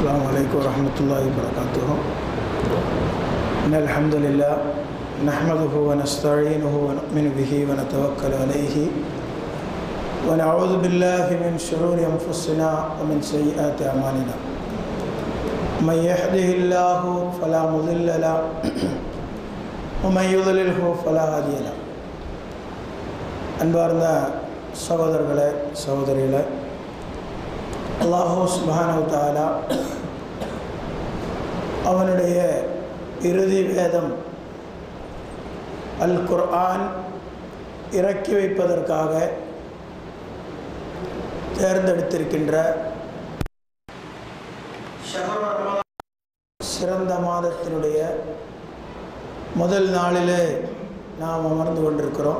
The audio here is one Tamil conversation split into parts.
السلام عليكم ورحمة الله وبركاته إن الحمد لله نحمده ونستعينه ونؤمن به ونتوكل عليه ونعوذ بالله من شرور أنفسنا ومن سيئات أعمالنا من يهده الله فلا مضل له ومن يضلله فلا هادي له அன்பார்ந்த சகோதரர்களே சகோதரிகளே அல்லாஹூ சுபானு தாலா அவனுடைய இறுதி வேதம் அல் குர்ஆன் இறக்கி வைப்பதற்காக தேர்ந்தெடுத்திருக்கின்ற ஷஹர் ரமலான் சிறந்த மாதத்தினுடைய முதல் நாளிலே நாம் அமர்ந்து கொண்டிருக்கிறோம்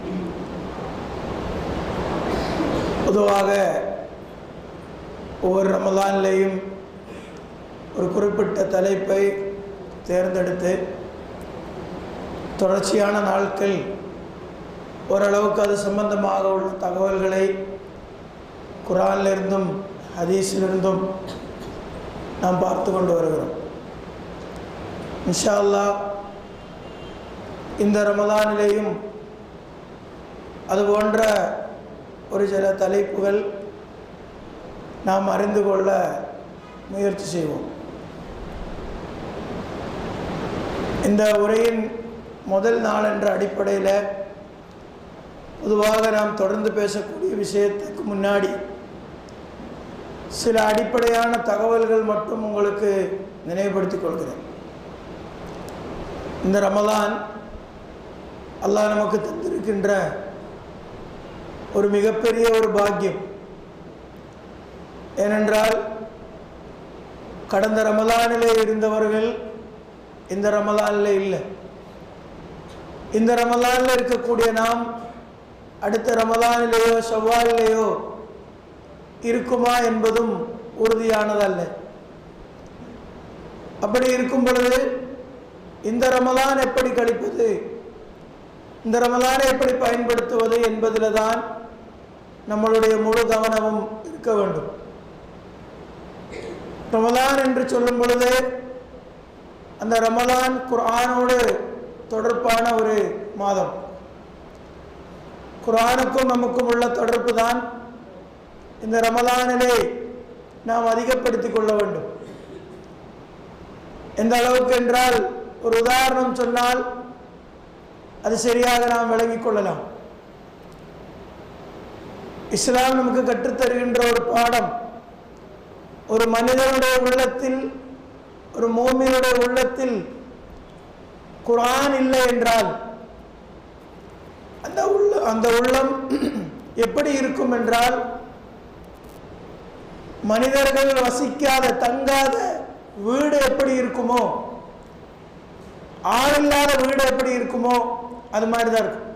பொதுவாக ஒவ்வொரு ரமலான்லேயும் ஒரு குறிப்பிட்ட தலைப்பை தேர்ந்தெடுத்து தொடர்ச்சியான நாட்கள் ஓரளவுக்கு அது சம்பந்தமாக உள்ள தகவல்களை குரானிலிருந்தும் ஹதீஸிலிருந்தும் நாம் பார்த்து கொண்டு வருகிறோம் இன்ஷா அல்லாஹ் இந்த ரமலானிலேயும் அது போன்ற ஒரு சில தலைப்புகள் நாம் அறிந்து கொள்ள முயற்சி செய்வோம் இந்த உரையின் முதல் நாள் என்ற அடிப்படையில் பொதுவாக நாம் தொடர்ந்து பேசக்கூடிய விஷயத்துக்கு முன்னாடி சில அடிப்படையான தகவல்கள் மட்டும் உங்களுக்கு நினைவுபடுத்திக் கொள்கிறேன் இந்த ரமலான் அல்லாஹ் நமக்கு தந்திருக்கின்ற ஒரு மிகப்பெரிய ஒரு பாக்கியம் ஏனென்றால் கடந்த ரமலானிலே இருந்தவர்கள் இந்த ரமலானில் இல்லை இந்த ரமலானில் இருக்கக்கூடிய நாம் அடுத்த ரமலானிலேயோ செவ்வாயிலேயோ இருக்குமா என்பதும் உறுதியானதல்ல அப்படி இருக்கும் பொழுது இந்த ரமலான் எப்படி கழிப்பது இந்த ரமலானை எப்படி பயன்படுத்துவது என்பதில் தான் நம்மளுடைய முழு கவனமும் இருக்க வேண்டும் ரமலான் என்று சொல்லும் பொழுது அந்த ரமலான் குர்ஆனோடு தொடர்பான ஒரு மாதம் குர்ஆனுக்கும் நமக்கும் உள்ள தொடர்பு தான் இந்த ரமலானிலே நாம் அதிகப்படுத்திக் கொள்ள வேண்டும் எந்த அளவுக்கு என்றால் ஒரு உதாரணம் சொன்னால் அது சரியாக நாம் விளங்கிக் கொள்ளலாம் இஸ்லாம் நமக்கு கற்றுத்தருகின்ற ஒரு பாடம் ஒரு மனிதனுடைய உள்ளத்தில் ஒரு மோமியனுடைய உள்ளத்தில் குரான் இல்லை என்றால் அந்த உள்ள அந்த உள்ளம் எப்படி இருக்கும் என்றால் மனிதர்கள் வசிக்காத தங்காத வீடு எப்படி இருக்குமோ ஆளில்லாத வீடு எப்படி இருக்குமோ அது மாதிரி தான் இருக்கும்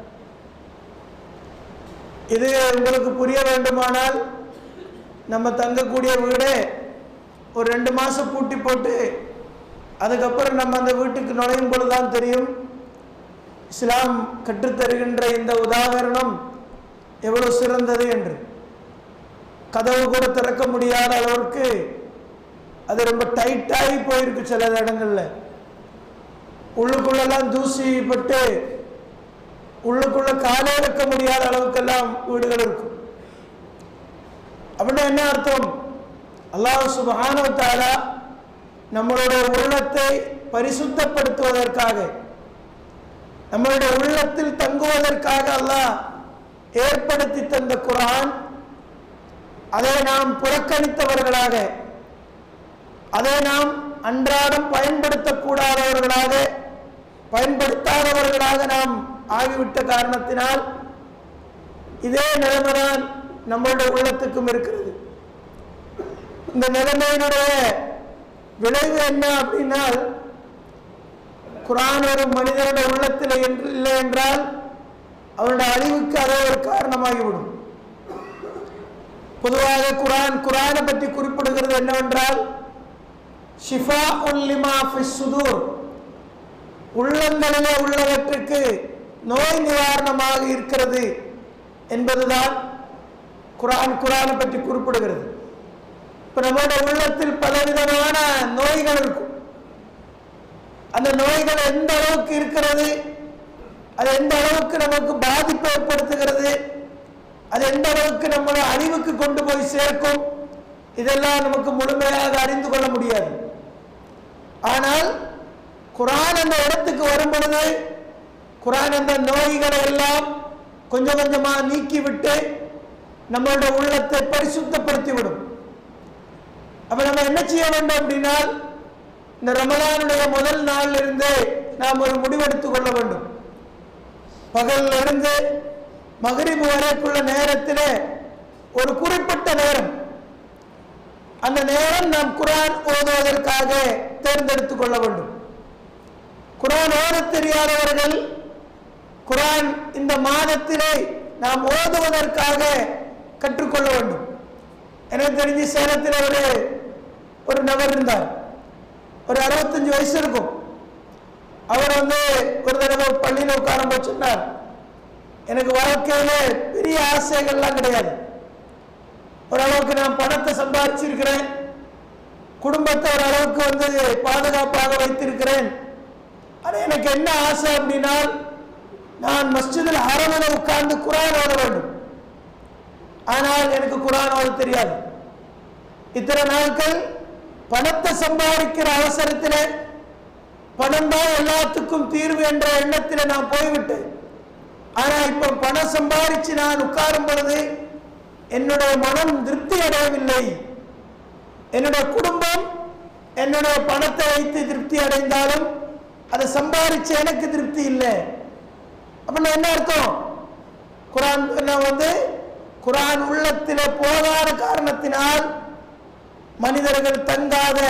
இது உங்களுக்கு புரிய வேண்டுமானால் நம்ம தங்கக்கூடிய வீடே ஒரு ரெண்டு மாதம் பூட்டி போட்டு அதுக்கப்புறம் நம்ம அந்த வீட்டுக்கு நுழையும் பொழுது தான் தெரியும் இஸ்லாம் கற்றுத்தருகின்ற இந்த உதாகரணம் எவ்வளவு சிறந்தது என்று கதவு கூட திறக்க முடியாத அளவிற்கு அது ரொம்ப டைட்டாகி போயிருக்கு சில இடங்களில் உள்ளுக்குள்ளெல்லாம் தூசி பட்டு உள்ளுக்குள்ள காலே வைக்க முடியாத அளவுக்கெல்லாம் வீடுகள் இருக்கும் அப்படின்னா என்ன அர்த்தம் அல்லாஹ் சுபஹானுவத்தாலா நம்மளுடைய உள்ளத்தை பரிசுத்தப்படுத்துவதற்காக நம்மளுடைய உள்ளத்தில் தங்குவதற்காக அல்லாஹ் ஏற்படுத்தி தந்த குரான் அதை நாம் புறக்கணித்தவர்களாக அதை நாம் அன்றாடம் பயன்படுத்தக்கூடாதவர்களாக பயன்படுத்தாதவர்களாக நாம் ஆகிவிட்ட காரணத்தினால் இதே நிலைமைதான் நம்மளுடைய உள்ளத்துக்கும் இருக்கிறது இந்த நிலைமையினுடைய விளைவு என்ன அப்படின்னால் குரான் ஒரு மனிதனுடைய உள்ளத்தில் என்று இல்லை என்றால் அவனுடைய அழிவுக்கு அதே ஒரு காரணமாகிவிடும் பொதுவாக குரான் குரானை பற்றி குறிப்பிடுகிறது என்னவென்றால் ஷிஃபா உல்லிமா சுதூர் உள்ளங்களிலே உள்ளவற்றுக்கு நோய் நிவாரணமாக இருக்கிறது என்பதுதான் குரான் குரானை பற்றி குறிப்பிடுகிறது இப்போ நம்முடைய உள்ளத்தில் பல பலவிதமான நோய்கள் இருக்கும் அந்த நோய்கள் எந்த அளவுக்கு இருக்கிறது அது எந்த அளவுக்கு நமக்கு பாதிப்பு ஏற்படுத்துகிறது அது எந்த அளவுக்கு நம்மளை அழிவுக்கு கொண்டு போய் சேர்க்கும் இதெல்லாம் நமக்கு முழுமையாக அறிந்து கொள்ள முடியாது ஆனால் குரான் அந்த இடத்துக்கு வரும் பொழுது குரான் அந்த நோய்களை எல்லாம் கொஞ்சம் கொஞ்சமா நீக்கிவிட்டு நம்மளுடைய உள்ளத்தை பரிசுத்தப்படுத்தி விடும் அப்ப நம்ம என்ன செய்ய வேண்டும் அப்படின்னா இந்த ரமலானுடைய முதல் நாள்ல இருந்து நாம் ஒரு முடிவெடுத்துக் கொள்ள வேண்டும் பகல்ல இருந்து மகரிபு வரைக்குள்ள நேரத்தில் ஒரு குறிப்பிட்ட நேரம் அந்த நேரம் நாம் குரான் ஓதுவதற்காக தேர்ந்தெடுத்துக் கொள்ள வேண்டும் குரான் ஓதத் தெரியாதவர்கள் குரான் இந்த மாதத்திலே நாம் ஓதுவதற்காக கற்றுக்கொள்ள வேண்டும் எனக்கு தெரிஞ்சு சேலத்தில் ஒரு ஒரு நபர் இருந்தார் ஒரு அறுபத்தஞ்சு வயசு இருக்கும் அவர் வந்து ஒரு தடவை பள்ளியில் உட்காரும் சொன்னார் எனக்கு வாழ்க்கையில பெரிய ஆசைகள்லாம் கிடையாது ஓரளவுக்கு நான் பணத்தை சம்பாதிச்சிருக்கிறேன் குடும்பத்தை ஓரளவுக்கு வந்து பாதுகாப்பாக வைத்திருக்கிறேன் ஆனால் எனக்கு என்ன ஆசை அப்படின்னா நான் மஸ்ஜிதில் அரவணை உட்கார்ந்து குரான் ஓத வேண்டும் ஆனால் எனக்கு குரான் ஓத தெரியாது இத்தனை நாட்கள் பணத்தை சம்பாதிக்கிற அவசரத்தில் பணம் தான் எல்லாத்துக்கும் தீர்வு என்ற எண்ணத்தில் நான் போய்விட்டேன் ஆனா இப்ப பணம் சம்பாதிச்சு நான் உட்காரும் பொழுது என்னுடைய மனம் திருப்தி அடையவில்லை என்னுடைய குடும்பம் என்னுடைய பணத்தை வைத்து திருப்தி அடைந்தாலும் அதை சம்பாதிச்சு எனக்கு திருப்தி இல்லை அப்படின்னா என்ன அர்த்தம் குரான் நான் வந்து குரான் உள்ளத்தில் போகாத காரணத்தினால் மனிதர்கள் தங்காத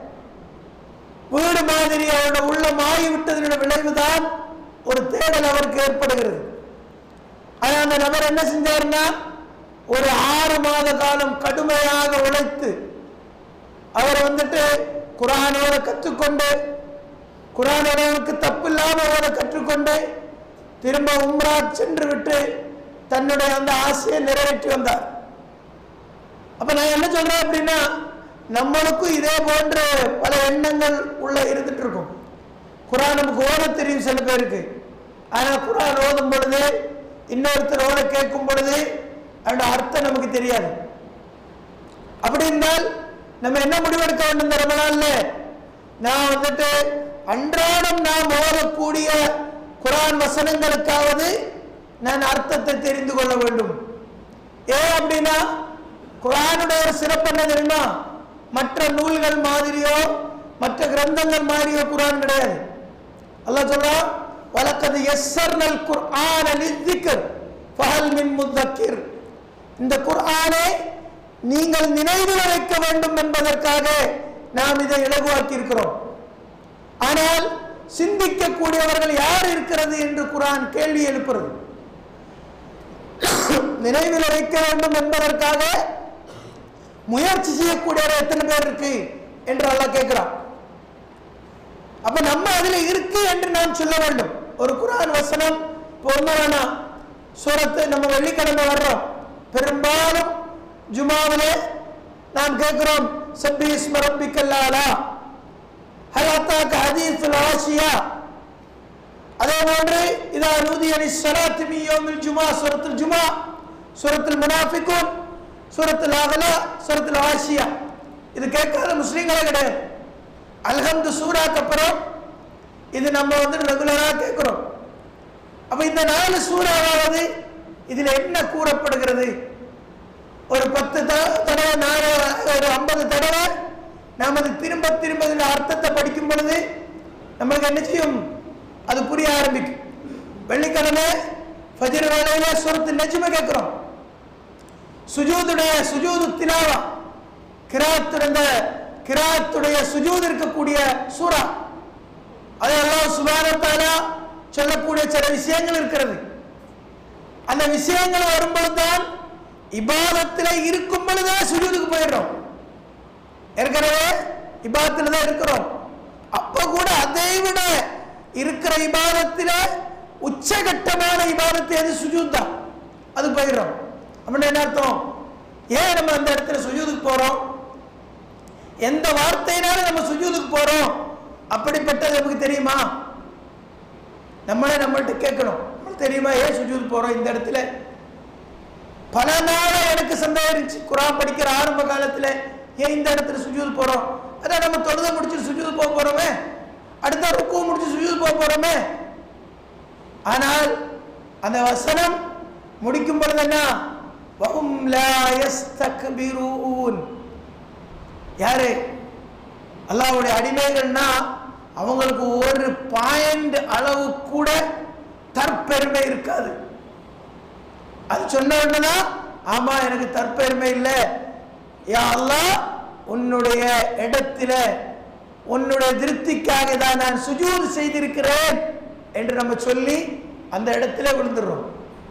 வீடு மாதிரி அவருடைய உள்ளம் ஆகிவிட்டதனுடைய விளைவுதான் ஒரு தேடல் அவருக்கு ஏற்படுகிறது ஆனா அந்த நபர் என்ன செஞ்சாருன்னா ஒரு ஆறு மாத காலம் கடுமையாக உழைத்து அவர் வந்துட்டு குரானோட கற்றுக்கொண்டு குரானோடவுக்கு தப்பு இல்லாமல் அவரை கற்றுக்கொண்டு திரும்ப உம்ரா சென்று விட்டு தன்னுடைய அந்த ஆசையை நிறைவேற்றி வந்தார் அப்ப நான் என்ன சொல்றேன் அப்படின்னா நம்மளுக்கும் இதே போன்ற பல எண்ணங்கள் உள்ள இருந்துட்டு இருக்கும் குரான் நமக்கு ஓத தெரியும் சில பேருக்கு ஆனா குரான் ஓதும் பொழுது இன்னொருத்தர் ஓத கேட்கும் பொழுது அதோட அர்த்தம் நமக்கு தெரியாது அப்படி இருந்தால் நம்ம என்ன முடிவெடுக்க வேண்டும் இந்த ரமலான்ல நான் வந்துட்டு அன்றாடம் நாம் ஓதக்கூடிய குரான் வசனங்களுக்காவது நான் அர்த்தத்தை தெரிந்து கொள்ள வேண்டும் ஏன் அப்படின்னா குரானுடைய ஒரு சிறப்பு என்ன தெரியுமா மற்ற நூல்கள் மாதிரியோ மற்ற கிரந்தங்கள் மாதிரியோ குரான் கிடையாது அல்லாஹ் சொல்றான் வலக்கது எஸ்ஸர்னல் குர்ஆன லித்திக்கர் ஃபஹல் மின் முத்தக்கிர் இந்த குர்ஆனை நீங்கள் நினைவில் வைக்க வேண்டும் என்பதற்காக நாம் இதை இலகுவாக்கி இருக்கிறோம் ஆனால் சிந்திக்கக்கூடியவர்கள் யார் இருக்கிறது என்று குரான் கேள்வி எழுப்புறது நினைவில் வைக்க வேண்டும் என்பதற்காக முயற்சி செய்யக்கூடியவர் எத்தனை பேர் இருக்கு என்று அல்லாஹ் கேட்கிறான் அப்ப நம்ம அதுல இருக்கு என்று நாம் சொல்ல வேண்டும் ஒரு குரான் வசனம் பொண்ணு வேணாம் சூரத்து நம்ம வெள்ளிக்கிழமை வர்றோம் பெரும்பாலும் ஜுமாவிலே நாம் கேட்கிறோம் சப்பி ஸ்மரப்பிக்கல்லாலா ஹலாத்தாக்க ஹதீஃபுல் ஆசியா அதே போன்று இதா நூதி அணி சலாத்து மியோமில் ஜுமா சூரத்துல் ஜுமா சூரத்துல் முனாஃபிகூன் சூரத்துல் அகலா சூரத்துல் ஆசியா இது கேட்காத முஸ்லீம்களே கிடையாது அல்ஹம்து சூறாக்கு அப்புறம் இது நம்ம வந்து ரெகுலராக கேட்குறோம் அப்ப இந்த நாலு சூறாவாவது இதுல என்ன கூறப்படுகிறது ஒரு பத்து த- தடவை நாலு ஒரு ஐம்பது தடவை நாம் அது திரும்ப திரும்ப இதில் அர்த்தத்தை படிக்கும் பொழுது நம்மளுக்கு என்ன செய்யும் அது புரிய ஆரம்பிக்கும் வெள்ளிக்கிழமை ஃபஜர் வேலையில சூரத்து நெஜ்ம கேட்கிறோம் சுஜூதுடைய சுஜூது திலாவா கிராத்துடைய கிராத்துடைய சுஜூது இருக்கக்கூடிய சூரா அதெல்லாம் சுபானத்தாலா சொல்லக்கூடிய சில விஷயங்கள் இருக்கிறது அந்த விஷயங்கள் வரும்பொழுதுதான் இபாதத்தில் இருக்கும் பொழுதே சுஜூதுக்கு போயிடுறோம் ஏற்கனவே இபாதத்தில் தான் இருக்கிறோம் அப்ப கூட அதை விட இருக்கிற இபாதத்தில உச்சகட்டமான இபாதத்து எது சுஜூத் தான் அது போயிடுறோம் அப்படின்னா என்ன அர்த்தம் ஏன் நம்ம அந்த இடத்துல சுஜூதுக்கு போறோம் எந்த வார்த்தையினால நம்ம சுஜூதுக்கு போறோம் அப்படிப்பட்டது நமக்கு தெரியுமா நம்மளே நம்மள்ட்ட கேட்கணும் நம்மளுக்கு தெரியுமா ஏன் சுஜூத் போறோம் இந்த இடத்துல பல நாளா எனக்கு சந்தேகம் இருந்துச்சு குரான் படிக்கிற ஆரம்ப காலத்துல ஏன் இந்த இடத்துல சுஜூத் போறோம் அதான் நம்ம தொழுத முடிச்சு சுஜூத் போக போறோமே அடுத்த ருக்கு முடிச்சு சுஜூத் போக போறோமே ஆனால் அந்த வசனம் முடிக்கும் பொழுது என்ன வஹும் லா யஸ்தக்பிரூன் யாரு அல்லாஹ்வுடைய அடிமைகள்னா அவங்களுக்கு ஒரு பாயிண்ட் அளவு கூட தற்பெருமை இருக்காது அது சொன்ன உடனே ஆமா எனக்கு தற்பெருமை இல்லை யா அல்லாஹ் உன்னுடைய இடத்துல உன்னுடைய திருப்திக்காக தான் நான் சுஜூது செய்திருக்கிறேன் என்று நம்ம சொல்லி அந்த இடத்துல விழுந்துடுறோம்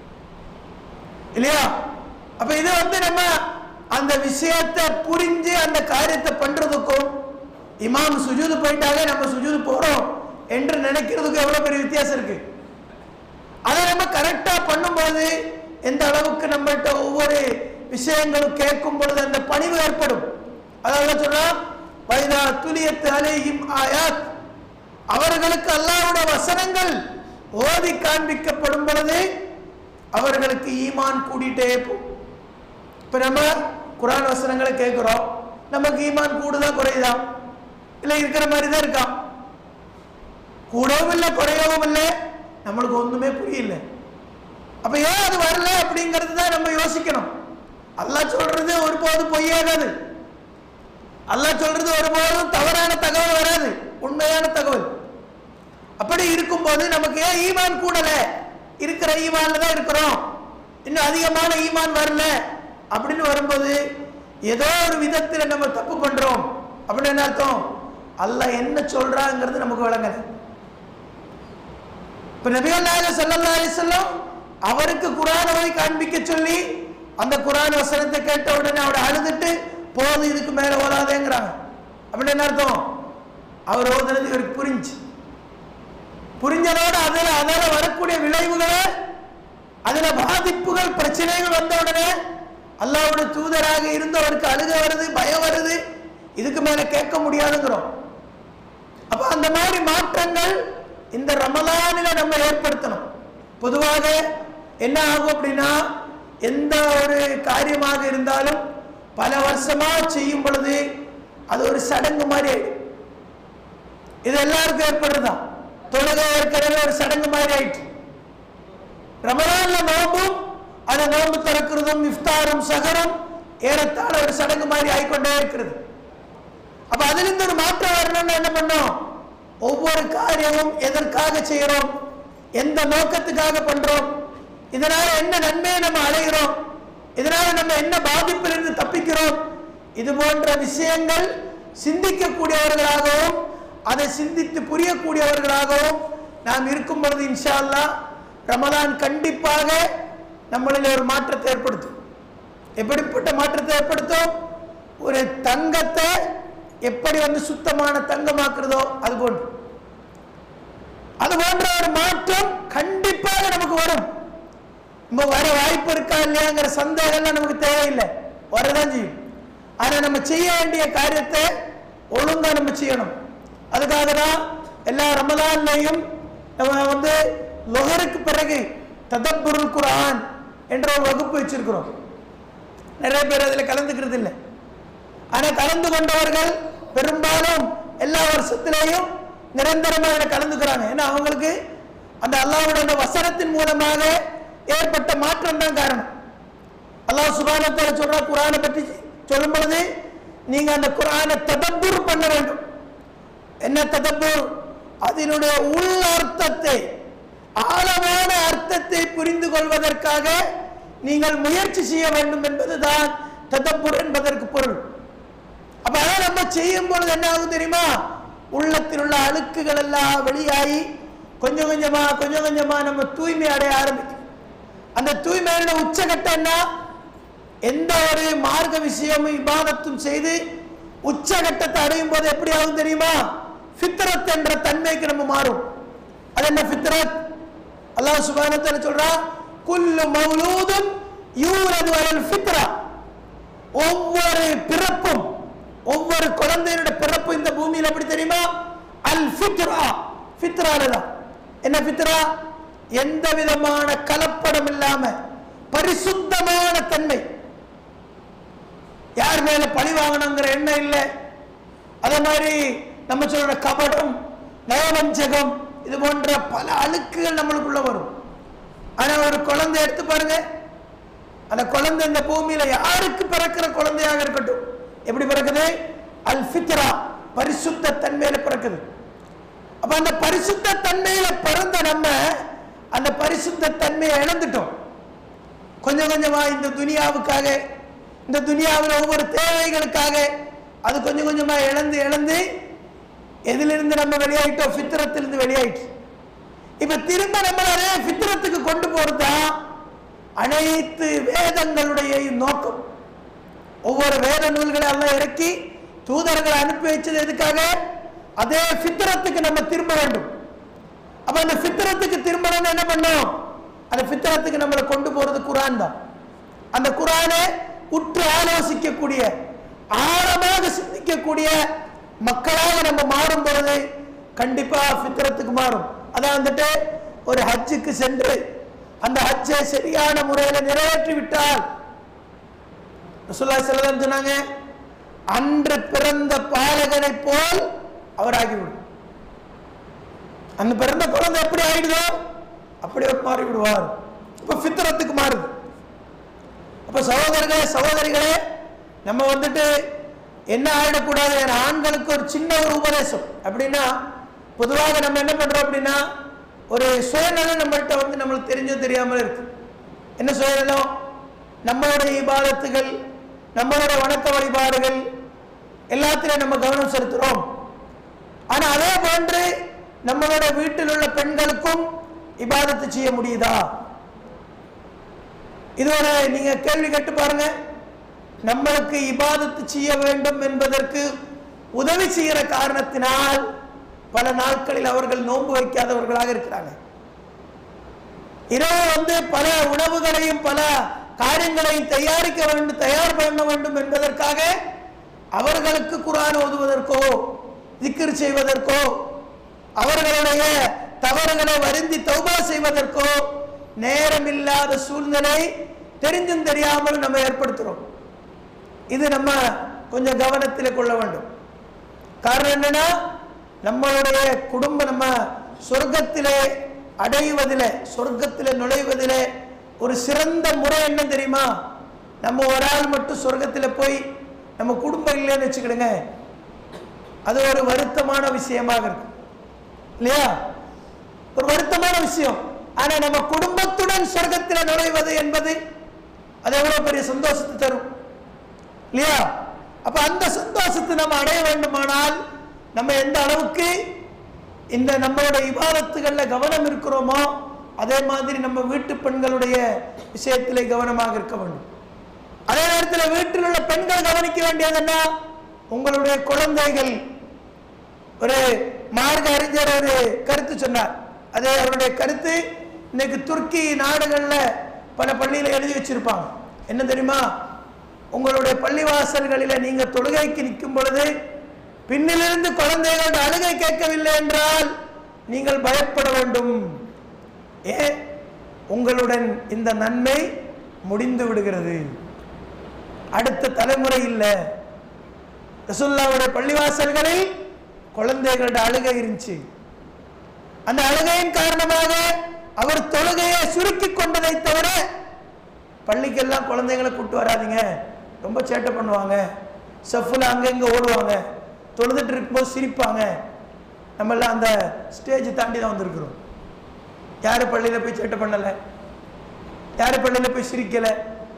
இல்லையா அப்ப இது வந்து நம்ம அந்த விஷயத்தை புரிஞ்சு அந்த காரியத்தை பண்றதுக்கும் இமாம் சுஜூது போயிட்டாலே நம்ம சுஜூது போறோம் என்று நினைக்கிறதுக்கும் எவ்வளவு பெரிய வித்தியாசம் இருக்கு அதை நம்ம கரெக்டா பண்ணும்போது எந்த அளவுக்கு நம்மள்ட்ட ஒவ்வொரு விஷயங்களும் கேட்கும் பொழுது அந்த பணிவு ஏற்படும் அதாவது சொல்றா வைதா துலியத்து அலைஹிம் ஆயாத் அவர்களுக்கு அல்லாஹ்வுடைய வசனங்கள் ஓதி காண்பிக்கப்படும் பொழுது அவர்களுக்கு ஈமான் கூடிட்டே போகும் இப்ப நம்ம குரான் வசனங்களை கேட்கிறோம் நமக்கு ஈமான் கூடுதா குறையுதா இல்ல இருக்கிற மாதிரி தான் இருக்கான் கூடவும் இல்லை குறையவும் இல்லை நம்மளுக்கு ஒண்ணுமே புரியல அப்ப ஏன் அது வரல அப்படிங்கிறது தான் நம்ம யோசிக்கணும் அல்லாஹ் சொல்றது ஒருபோதும் பொய்யாகாது அல்லாஹ் சொல்றது ஒருபோதும் தவறான தகவல் வராது உண்மையான தகவல் அப்படி இருக்கும்போது நமக்கு ஏன் ஈமான் கூடல இருக்கிற ஈமான்ல தான் இருக்கிறோம் இன்னும் அதிகமான ஈமான் வரல அப்படின்னு வரும்போது ஏதோ ஒரு விதத்தில் நம்ம தப்பு பண்றோம் அப்படின்னு என்ன அர்த்தம் அல்லாஹ் என்ன சொல்றாங்கிறது நமக்கு விளங்கல இப்ப நபிகள் நாயகம் ஸல்லல்லாஹு அலைஹி வஸல்லம் அவருக்கு குர்ஆனை போய் காண்பிக்க சொல்லி அந்த குர்ஆன் வசனத்தை கேட்ட உடனே அவரை அழுதுட்டு போதும் இதுக்கு மேல ஓடாதேங்கிறாங்க அப்படின்னு என்ன அர்த்தம் அவர் ஓதுனது இவருக்கு புரிஞ்சு புரிஞ்சதோட அதுல அதனால வரக்கூடிய விளைவுகளை அதுல பாதிப்புகள் பிரச்சனைகள் வந்த உடனே அல்லாஹ்வுடைய தூதராக இருந்து அவருக்கு அழுக வருது பயம் வருது இதுக்கு மேல கேட்க முடியாதுங்கிறோம் அப்ப அந்த மாதிரி மாற்றங்கள் இந்த ரமலானில நம்ம ஏற்படுத்தணும் பொதுவாக என்ன ஆகும் அப்படின்னா எந்த ஒரு காரியமாக இருந்தாலும் பல வருஷமா செய்யும் பொழுது அது ஒரு சடங்கு மாதிரி ஆயிடும் இது எல்லாருக்கும் ஏற்படுறதுதான் தொழுகை ஏற்கனவே ஒரு சடங்கு மாதிரி ஆயிடுச்சு ரமலான்ல நோம்பும் அந்த நோம்பு திறக்கிறதும் இஃப்தாரும் சகரும் ஏறத்தாழ ஒரு சடங்கு மாதிரி ஆயிக்கொண்டே இருக்கிறது அப்ப அதிலிருந்து ஒரு மாற்றம் வரணும்னு என்ன பண்ணோம் ஒவ்வொரு காரியமும் எதற்காக செய்யறோம் எந்த நோக்கத்துக்காக பண்றோம் இதனால என்ன நன்மையை நம்ம அடைகிறோம் இதனால நம்ம என்ன பாதிப்பிலிருந்து தப்பிக்கிறோம் இது போன்ற விஷயங்கள் சிந்திக்கக்கூடியவர்களாகவும் அதை சிந்தித்து புரியக்கூடியவர்களாகவும் நாம் இருக்கும் பொழுது இன்ஷா அல்லாஹ் ரமலான் கண்டிப்பாக நம்மளில் ஒரு மாற்றத்தை ஏற்படுத்தும் எப்படிப்பட்ட மாற்றத்தை ஏற்படுத்தும் ஒரு தங்கத்தை எப்படி வந்து சுத்தமான தங்கமாக்குறதோ அது போன்று அது போன்ற ஒரு மாற்றம் கண்டிப்பாக நமக்கு வரும் நம்ம வர வாய்ப்பு இருக்கா இல்லையாங்கிற சந்தேகம்லாம் நமக்கு தேவையில்லை வரதான் செய்யும் ஆனா நம்ம செய்ய வேண்டிய காரியத்தை ஒழுங்கா நம்ம செய்யணும் அதுக்காக தான் எல்லா ரமலான்லையும் நம்ம வந்து லொஹருக்கு பிறகு ததப்புருல் குர்ஆன் என்ற ஒரு வகுப்பு வச்சிருக்கிறோம் நிறைய பேர் அதில் கலந்துக்கிறது இல்லை ஆனா கலந்து கொண்டவர்கள் பெரும்பாலும் எல்லா வருஷத்திலேயும் நிரந்தரமாக இதில் கலந்துக்கிறாங்க ஏன்னா அவங்களுக்கு அந்த அல்லாஹ்வுடைய அந்த வசனத்தின் மூலமாக ஏற்பட்ட மாற்றம் தான் காரணம் அல்லாஹ் சுபானத்தால சொல்ற குரானை பற்றி சொல்லும் பொழுது நீங்க அந்த குரானை ததப்புர் பண்ண வேண்டும் என்ன ததப்புர் அதனுடைய உள் அர்த்தத்தை ஆழமான அர்த்தத்தை புரிந்து கொள்வதற்காக நீங்கள் முயற்சி செய்ய வேண்டும் என்பதுதான் ததப்புர் என்பதற்கு பொருள் அப்ப அதை நம்ம செய்யும் பொழுது என்ன ஆகும் தெரியுமா உள்ளத்தில் உள்ள அழுக்குகள் எல்லாம் வெளியாகி கொஞ்சம் கொஞ்சமா கொஞ்சம் கொஞ்சமா நம்ம தூய்மை அடைய ஆரம்பிக்கும் அந்த தூய்மையோட உச்சகட்டம் என்ன எந்த ஒரு மார்க்க விஷயமும் இபாதத்தும் செய்து உச்சகட்டத்தை அடையும் போது எப்படி ஆகும் தெரியுமா ஃபித்ரத் என்ற தன்மைக்கு நம்ம மாறும் அது என்ன ஃபித்ரத் அல்லாஹ் சுபானத்தில் சொல்றா குல்லு மௌலூதும் யூரது அலல் ஃபித்ரா ஒவ்வொரு பிறப்பும் ஒவ்வொரு குழந்தை குழந்தையோட பிறப்பு இந்த பூமியில் எப்படி தெரியுமா அல் ஃபித்ரா ஃபித்ரால தான் என்ன ஃபித்ரா எந்த விதமான கலப்படம் இல்லாம பரிசுத்தமான தன்மை யார் மேல பழி வாங்கணுங்கிற எண்ணம் இல்லை அதே மாதிரி நம்ம சொல்ற கபடம் நயவஞ்சகம் இது போன்ற பல அழுக்குகள் நம்மளுக்குள்ள வரும் ஆனா ஒரு குழந்தை எடுத்து பாருங்க அந்த குழந்தை இந்த பூமியில யாருக்கு பிறக்கிற குழந்தையாக இருக்கட்டும் எப்படி பிறக்குது அல் ஃபித்ரா பரிசுத்த தன்மையில பிறக்குது அப்ப அந்த பரிசுத்த தன்மையில பிறந்த நம்ம அந்த பரிசுத்த தன்மையை இழந்துட்டோம் கொஞ்சம் கொஞ்சமா இந்த துனியாவுக்காக இந்த துனியாவில் ஒவ்வொரு தேவைகளுக்காக அது கொஞ்சம் கொஞ்சமா இழந்து இழந்து எதிலிருந்து நம்ம வெளியாயிட்டோம் ஃபித்திரத்திலிருந்து வெளியாயிட்டு இப்ப திரும்ப நம்மள அதே ஃபித்திரத்துக்கு கொண்டு போறதுதான் அனைத்து வேதங்களுடைய நோக்கம் ஒவ்வொரு வேத நூல்களை எல்லாம் இறக்கி தூதர்களை அனுப்பி வச்சது எதுக்காக அதே ஃபித்திரத்துக்கு நம்ம திரும்ப வேண்டும் அப்ப அந்த ஃபித்திரத்துக்கு திரும்பணும்னு என்ன பண்ணோம் அந்த ஃபித்திரத்துக்கு நம்மளை கொண்டு போறது குரான் தான் அந்த குரானை உற்று ஆலோசிக்கக்கூடிய ஆழமாக சிந்திக்கக்கூடிய மக்களாக நம்ம மாறும் பொழுது கண்டிப்பா ஃபித்திரத்துக்கு மாறும் அதான் வந்துட்டு ஒரு ஹஜ்ஜுக்கு சென்று அந்த ஹஜ்ஜை சரியான முறையில் நிறைவேற்றி விட்டால் ரசூல்லா செல்லதான் சொன்னாங்க அன்று பிறந்த பாலகனை போல் அவர் ஆகிவிடும் அந்த பிறந்த குழந்தை எப்படி ஆயிடுதோ அப்படி அவர் மாறி விடுவார் இப்ப ஃபித்ரத்துக்கு மாறுது அப்ப சகோதரர்களே சகோதரிகளே நம்ம வந்துட்டு என்ன ஆயிடக்கூடாது என ஆண்களுக்கு ஒரு சின்ன ஒரு உபதேசம் அப்படின்னா பொதுவாக நம்ம என்ன பண்றோம் அப்படின்னா ஒரு சுயநலம் நம்மள்கிட்ட வந்து நம்மளுக்கு தெரிஞ்சோ தெரியாமல் இருக்கு என்ன சுயநலம் நம்மளுடைய இபாதத்துகள் நம்மளுடைய வணக்க வழிபாடுகள் எல்லாத்திலையும் நம்ம கவனம் செலுத்துறோம் ஆனா அதே போன்று நம்மளோட வீட்டில் உள்ள பெண்களுக்கும் இபாதத்து செய்ய முடியுதா இது ஒரு நீங்க கேள்வி கேட்டு பாருங்க நம்மளுக்கு இபாதத்து செய்ய வேண்டும் என்பதற்கு உதவி செய்கிற காரணத்தினால் பல நாட்களில் அவர்கள் நோன்பு வைக்காதவர்களாக இருக்கிறாங்க இரவு வந்து பல உணவுகளையும் பல காரியங்களையும் தயாரிக்க வேண்டும் தயார் பண்ண வேண்டும் என்பதற்காக அவர்களுக்கு குரான் ஓதுவதற்கோ திக்ர் செய்வதற்கோ அவர்களுடைய தவறுகளை வருந்தி தௌபா செய்வதற்கோ நேரம் இல்லாத சூழ்நிலை தெரிஞ்சும் தெரியாமல் நம்ம ஏற்படுத்துறோம் இது நம்ம கொஞ்சம் கவனத்தில் கொள்ள வேண்டும் காரணம் என்னன்னா நம்மளுடைய குடும்பம் நம்ம சொர்க்கத்திலே அடைவதிலே சொர்க்கத்திலே நுழைவதிலே ஒரு சிறந்த முறை என்ன தெரியுமா நம்ம ஒரு ஆள் மட்டும் சொர்க்கத்தில் போய் நம்ம குடும்பம் இல்லைன்னு வச்சுக்கிடுங்க அது ஒரு வருத்தமான விஷயமாக இருக்கும் இல்லையா ஒரு வருத்தமான விஷயம் ஆனா நம்ம குடும்பத்துடன் சொர்க்கத்தில் நுழைவது என்பது அது எவ்வளவு பெரிய சந்தோஷத்தை தரும் இல்லையா அப்ப அந்த சந்தோஷத்தை நம்ம அடைய வேண்டுமானால் நம்ம எந்த அளவுக்கு இந்த நம்மளுடைய இபாதத்துகள்ல கவனம் இருக்கிறோமோ அதே மாதிரி நம்ம வீட்டு பெண்களுடைய விஷயத்திலே கவனமாக இருக்க வேண்டும் அதே நேரத்தில் வீட்டில் உள்ள பெண்கள் கவனிக்க வேண்டியது என்ன உங்களுடைய குழந்தைகள் ஒரு மார்க்க அறிஞர் ஒரு கருத்து சொன்னார் அது அவருடைய கருத்து இன்னைக்கு துருக்கி நாடுகளில் பல பள்ளியில் எழுதி வச்சிருப்பாங்க என்ன தெரியுமா உங்களுடைய பள்ளிவாசல்களில் நீங்க தொழுகைக்கு நிற்கும் பொழுது பின்னிலிருந்து குழந்தைகள் அழுகை கேட்கவில்லை என்றால் நீங்கள் பயப்பட வேண்டும் ஏன் உங்களுடன் இந்த நன்மை முடிந்து விடுகிறது அடுத்த தலைமுறை இல்லை ரசுல்லாவுடைய பள்ளிவாசல்களில் குழந்தைகளோட அழுகை இருந்துச்சு அந்த அழுகையின் காரணமாக அவர் தொழுகையை சுருக்கி கொண்டதை தவிர பள்ளிக்கெல்லாம் குழந்தைங்களை கூட்டு வராதீங்க ரொம்ப சேட்டை பண்ணுவாங்க செஃப்பில் அங்கங்கே ஓடுவாங்க தொழுதுட்டு இருக்கும்போது சிரிப்பாங்க நம்மெல்லாம் அந்த ஸ்டேஜ் தாண்டி தான் வந்திருக்கிறோம் யார் பள்ளியில் போய் சேட்டை பண்ணலை யார் பள்ளியில் போய் சிரிக்கலை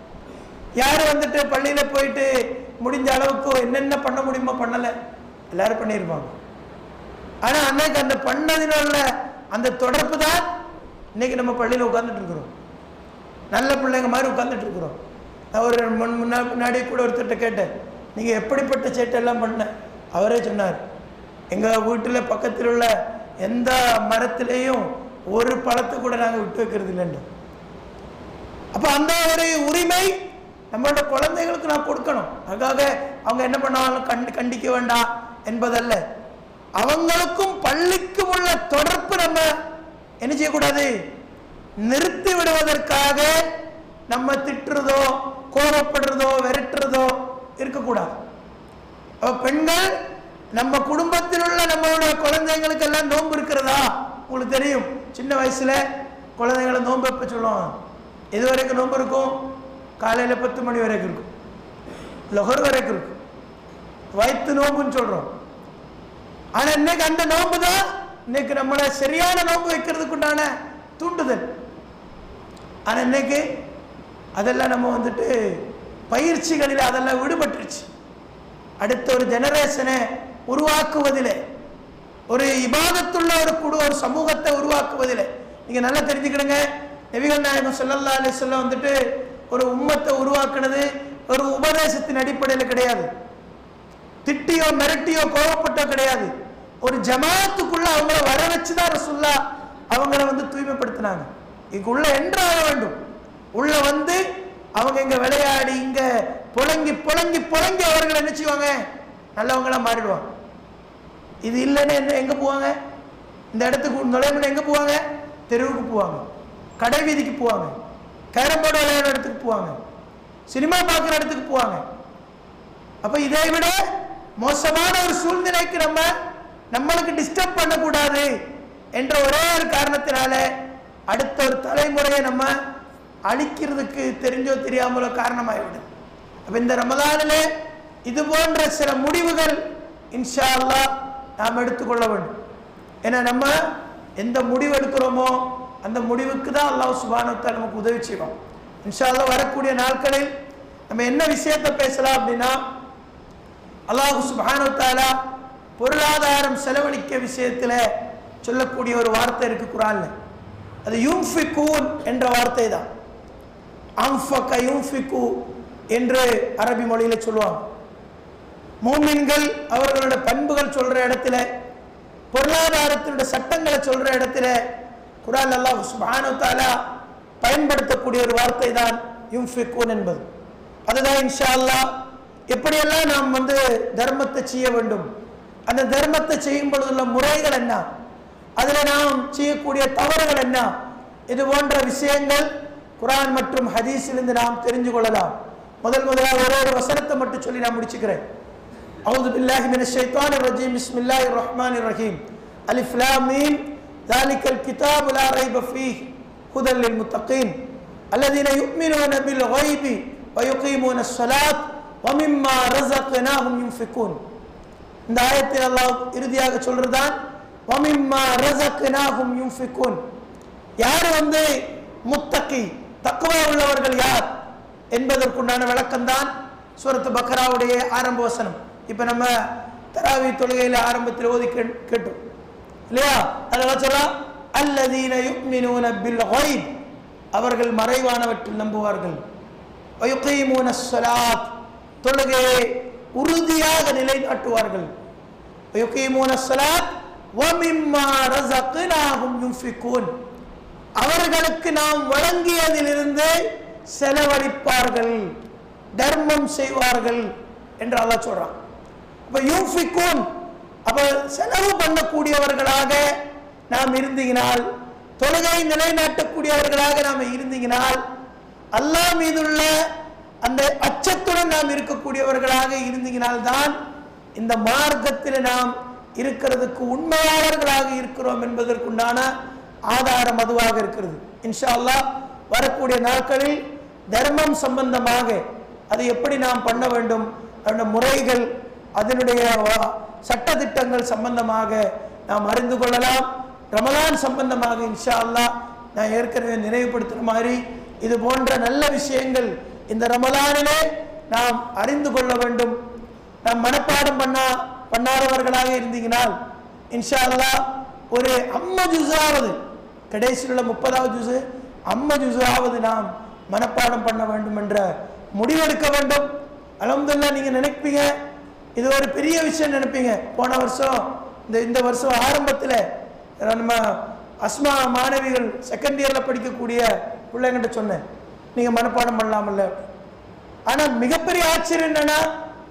யார் வந்துட்டு பள்ளியில் போயிட்டு முடிஞ்ச அளவுக்கு என்னென்ன பண்ண முடியுமோ பண்ணலை எல்லாரும் பண்ணியிருப்பாங்க ஆனால் அன்னைக்கு அந்த பண்ணதிനുള്ള அந்த தொடர்பு தான் இன்னைக்கு நம்ம பள்ளியில் உட்கார்ந்துட்டு இருக்கிறோம் நல்ல பிள்ளைங்க மாதிரி உட்கார்ந்துட்டு இருக்கிறோம் நான் ஒரு முன் முன்னா முன்னாடி கூட ஒருத்தர்கிட்ட கேட்டேன் நீங்கள் எப்படிப்பட்ட சேட்டெல்லாம் பண்ண அவரே சொன்னார் எங்கள் வீட்டில் பக்கத்தில் உள்ள எந்த மரத்திலையும் ஒரு பழத்தை கூட நாங்கள் விட்டு வைக்கிறது இல்லைன்னு அப்போ அந்த ஒரு உரிமை நம்மளோட குழந்தைகளுக்கு நான் கொடுக்கணும் அதுக்காக அவங்க என்ன பண்ணாலும் கண்டு கண்டிக்க வேண்டாம் என்பதல்ல அவங்களுக்கும் பள்ளிக்கும் உள்ள தொடர்பு நம்ம என்ன செய்யக்கூடாது நிறுத்தி விடுவதற்காக நம்ம திட்டுறதோ கோபப்படுறதோ விரட்டுறதோ இருக்கக்கூடாது அப்ப பெண்கள் நம்ம குடும்பத்தில் உள்ள நம்மளுடைய குழந்தைங்களுக்கு எல்லாம் நோன்பு இருக்கிறதா உங்களுக்கு தெரியும் சின்ன வயசுல குழந்தைங்களை நோன்பு எப்ப சொல்லுவோம் எது வரைக்கும் நோன்பு இருக்கும் காலையில பத்து மணி வரைக்கும் இருக்கும் லொகர் வரைக்கும் இருக்கும் வயிற்று நோன்புன்னு சொல்றோம் ஆனா இன்னைக்கு அந்த நோன்பு தான் இன்னைக்கு நம்மளை சரியான நோன்பு வைக்கிறதுக்கு உண்டான தூண்டுதல் ஆனா இன்னைக்கு அதெல்லாம் நம்ம வந்துட்டு பயிற்சிகளில் அதெல்லாம் விடுபட்டுருச்சு அடுத்த ஒரு ஜெனரேஷனை உருவாக்குவதிலே ஒரு இபாதத்துள்ள ஒரு குடு ஒரு சமூகத்தை உருவாக்குவதிலே நீங்க நல்லா தெரிஞ்சுக்கிடுங்க நபிகள் நாயகம் ஸல்லல்லாஹு அலைஹி வஸல்லம் வந்துட்டு ஒரு உம்மத்தை உருவாக்குனது ஒரு உபதேசத்தின் அடிப்படையில் கிடையாது திட்டியோ மிரட்டியோ கோவப்பட்டோ கிடையாது ஒரு ஜமாத்துக்குள்ள அவங்கள வர வச்சுதான் ரசுல்லா அவங்கள வந்து தூய்மைப்படுத்தினாங்க இங்க உள்ள என்றாக வேண்டும் உள்ள வந்து அவங்க இங்க விளையாடி இங்க புழங்கி புழங்கி புழங்கி அவர்கள் என்ன செய்வாங்க நல்லவங்களா மாறிடுவாங்க இது இல்லைன்னு என்ன எங்க போவாங்க இந்த இடத்துக்கு நுழைமுறை எங்க போவாங்க தெருவுக்கு போவாங்க கடை வீதிக்கு போவாங்க கேரம் போர்டு விளையாடுற இடத்துக்கு போவாங்க சினிமா பார்க்குற இடத்துக்கு போவாங்க அப்ப இதை விட மோசமான ஒரு சூழ்நிலைக்கு நம்ம நம்மளுக்கு டிஸ்டர்ப் பண்ணக்கூடாது என்ற ஒரே ஒரு காரணத்தினால அடுத்த ஒரு தலைமுறையை நம்ம அழிக்கிறதுக்கு தெரிஞ்சோ தெரியாமலோ காரணமாகிவிடும் அப்ப இந்த ரமதானிலே இது போன்ற சில முடிவுகள் இன்ஷா அல்லாஹ் நாம் எடுத்துக்கொள்ள வேண்டும் ஏன்னா நம்ம எந்த முடிவு எடுக்கிறோமோ அந்த முடிவுக்கு தான் அல்லாஹ் சுபானத்தை நமக்கு உதவி செய்வோம் இன்ஷா அல்லாஹ் வரக்கூடிய நாட்களில் நம்ம என்ன விஷயத்தை பேசலாம் அப்படின்னா அல்லாஹு சுபானு தாலா பொருளாதாரம் செலவழிக்க விஷயத்துல சொல்லக்கூடிய ஒரு வார்த்தை இருக்கு குரான்ல அது யூம்ஃபிகூன் என்ற வார்த்தை தான் அம்ஃபக யூம்ஃபிகு என்று அரபி மொழியில சொல்லுவாங்க மூமின்கள் அவர்களோட பண்புகள் சொல்ற இடத்துல பொருளாதாரத்தினுடைய சட்டங்களை சொல்ற இடத்துல குரான் அல்லாஹ் சுப்ஹானஹு வ தஆலா பயன்படுத்தக்கூடிய ஒரு வார்த்தை தான் யும்ஃபிகூன் என்பது அதுதான் இன்ஷா அல்லாஹ் எப்படியெல்லாம் நாம் வந்து தர்மத்தை செய்ய வேண்டும் அந்த தர்மத்தை செய்யும் பொழுதுள்ள முறைகள் என்ன அதில் நாம் செய்யக்கூடிய தவறுகள் என்ன இது போன்ற விஷயங்கள் குரான் மற்றும் ஹதீஸிலிருந்து நாம் தெரிஞ்சு கொள்ளலாம் முதல் முதலாக ஒரே ஒரு வசனத்தை மட்டும் சொல்லி நான் முடிச்சுக்கிறேன் أعوذ بالله من الشيطان الرجيم بسم الله الرحمن الرحيم ألف لام ميم ذلك الكتاب لا ريب فيه هدى للمتقين الذين يؤمنون بالغيب ويقيمون الصلاة ومما رزقناهم ينفقون இந்த ஆயத்தில் அல்லாஹ் இறுதியாக சொல்றதான் வமிம்மா ரஸக்னாஹும் யுன்ஃபிகூன் யார் வந்து முத்தகி தக்வா உள்ளவர்கள் யார் என்பதற்குண்டான விளக்கம்தான் சூரத்து பக்ராவுடைய ஆரம்ப வசனம் இப்போ நம்ம தராவி தொழுகையில் ஆரம்பத்தில் ஓதி கே- கேட்டோம் இல்லையா அதெல்லாம் சொல்லலாம் அல்லதீன யுக்மினூன பில் ஹைப் அவர்கள் மறைவானவற்றில் நம்புவார்கள் வயுகீமூன ஸலாத் தொழுகையை உறுதியாக நிலைநாட்டுவார்கள் வயுகீமூன ஸலாத் வமிம்மா ரஸக்னாஹும் யுன்ஃபிகூன் அவர்களுக்கு நாம் வழங்கியதிலிருந்து செலவழிப்பார்கள் தர்மம் செய்வார்கள் என்று அல்லாஹ் சொல்றான் அப்ப யூஃபிகூன் அப்ப செலவு பண்ணக்கூடியவர்களாக நாம் இருந்தீங்கனால் தொழுகை நிலைநாட்டக்கூடியவர்களாக நாம் இருந்தீங்கனால் அல்லாஹ் மீதுள்ள அந்த அச்சத்துடன் நாம் இருக்கக்கூடியவர்களாக இருந்தீங்கனால் தான் இந்த மார்க்கத்தில் நாம் இருக்கிறதுக்கு உண்மையாளர்களாக இருக்கிறோம் என்பதற்குண்டான ஆதாரம் அதுவாக இருக்கிறது இன்ஷா அல்லாஹ் வரக்கூடிய நாட்களில் தர்மம் சம்பந்தமாக அதை எப்படி நாம் பண்ண வேண்டும் அதனுடைய முறைகள் அதனுடைய வ- சட்டதிட்டங்கள் சம்பந்தமாக நாம் அறிந்து கொள்ளலாம் ரமலான் சம்பந்தமாக இன்ஷா அல்லாஹ் நான் ஏற்கனவே நினைவுபடுத்துற மாதிரி இது போன்ற நல்ல விஷயங்கள் இந்த ரமலானிலே நாம் அறிந்து கொள்ள வேண்டும் நாம் மனப்பாடம் பண்ணா பண்ணாதவர்களாக இருந்தீங்கனால் இன்ஷா அல்லாஹ் ஒரு அம்ம ஜுஸாவது கடைசியில் உள்ள முப்பதாவது ஜுஸு அம்ம ஜுஸாவது நாம் மனப்பாடம் பண்ண வேண்டும் என்ற முடிவெடுக்க வேண்டும் அலமதுல்லா நீங்க நினைப்பீங்க இது ஒரு பெரிய விஷயம் நினைப்பீங்க போன வருஷம் இந்த இந்த வருஷம் ஆரம்பத்தில் நம்ம அஸ்மா மாணவிகள் செகண்ட் இயர்ல படிக்கக்கூடிய பிள்ளைங்கிட்ட சொன்னேன் நீங்க மனப்பாடம் பண்ணலாமல்ல ஆனா மிகப்பெரிய ஆச்சரியம் என்னன்னா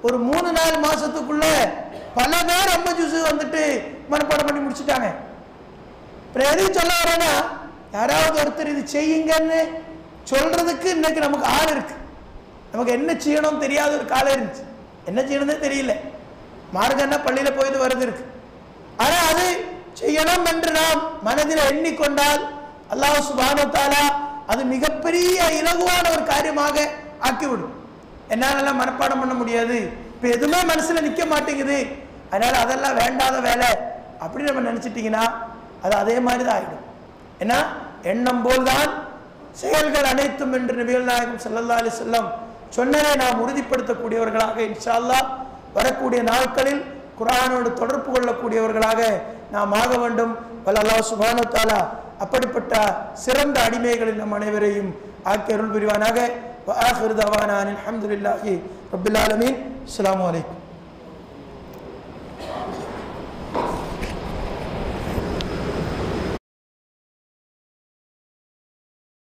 ஒரு மூணு நாலு மாசத்துக்குள்ள பல பேர் அம்ம ஜூஸ் வந்துட்டு மனப்பாடம் பண்ணி முடிச்சுட்டாங்க அப்புறம் எதுக்கு சொல்ல வரேன்னா யாராவது ஒருத்தர் இது செய்யுங்கன்னு சொல்றதுக்கு இன்னைக்கு நமக்கு ஆள் இருக்கு நமக்கு என்ன செய்யணும் தெரியாத ஒரு காலம் இருந்துச்சு என்ன செய்யணும்னே தெரியல மார்க்கன்னா பள்ளியில போயிட்டு வருது இருக்கு ஆனா அது செய்யணும் என்று நாம் மனதில் எண்ணிக்கொண்டால் அல்லாஹ் சுபானு தாலா அது மிகப்பெரிய இலகுவான ஒரு காரியமாக ஆக்கிவிடும் என்னாலலாம் மனப்பாடம் பண்ண முடியாது இப்போ எதுவுமே மனசுல நிக்க மாட்டேங்குது அதனால அதெல்லாம் வேண்டாத வேலை அப்படி நம்ம நினைச்சிட்டீங்கன்னா அது அதே மாதிரி தான் ஆகிடும் ஏன்னா எண்ணம் போல்தான் செயல்கள் அனைத்தும் என்று நபிகள் நாயகம் ஸல்லல்லாஹு அலைஹி வஸல்லம் சொன்னதை நாம் உறுதிப்படுத்தக்கூடியவர்களாக இன்ஷா அல்லாஹ் வரக்கூடிய நாட்களில் குர்ஆனோடு தொடர்பு கொள்ளக்கூடியவர்களாக நாம் ஆக வேண்டும் வல்ல அல்லாஹ் சுப்ஹானஹு வ தஆலா அப்படிப்பட்ட சிறந்த அடிமைகளில் நம் அனைவரையும் ஆக்கி அருள் புரிவானாக வ ஆஹிரு தவானா அனில் ஹம்துலில்லாஹி ரப்பில் ஆலமீன் அஸ்ஸலாமு அலைக்கும்